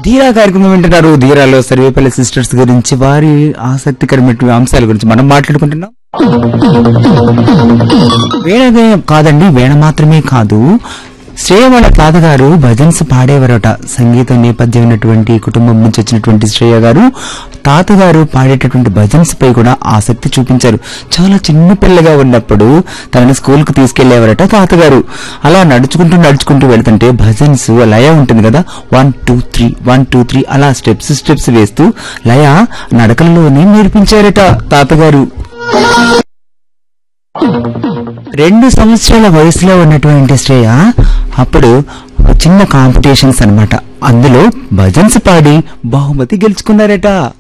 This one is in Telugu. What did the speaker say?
ధీరా కార్యక్రమం వింటున్నారు ధీరాలో సర్వేపల్లి సిస్టర్స్ గురించి వారి ఆసక్తికరమైన అంశాల గురించి మనం మాట్లాడుకుంటున్నాం వేణగేయం కాదండి వేణ మాత్రమే కాదు శ్రేయ వాళ్ళ తాతగారు భజన్స్ పాడేవారట సంగీత నేపథ్యం ఉన్నటువంటి కుటుంబం నుంచి వచ్చినటువంటి శ్రేయ గారు తాతగారు పాడేటటువంటి భజన్స్ పై కూడా ఆసక్తి చూపించారు చాలా చిన్న పిల్లగా ఉన్నప్పుడు తనని స్కూల్ కు తీసుకెళ్లేవారట తాతగారు అలా నడుచుకుంటూ నడుచుకుంటూ వెళ్తుంటే భజన్స్ లయ ఉంటుంది కదా one two three one two three అలా స్టెప్స్ స్టెప్స్ వేస్తూ లయ నడకలలోనే నేర్పించారట తాతగారు రెండు సంవత్సరాల వయసులో ఉన్నటువంటి శ్రేయ అప్పుడు చిన్న కాంపిటీషన్స్ అన్నమాట అందులో భజన్స్ పాడి బహుమతి గెలుచుకున్నారట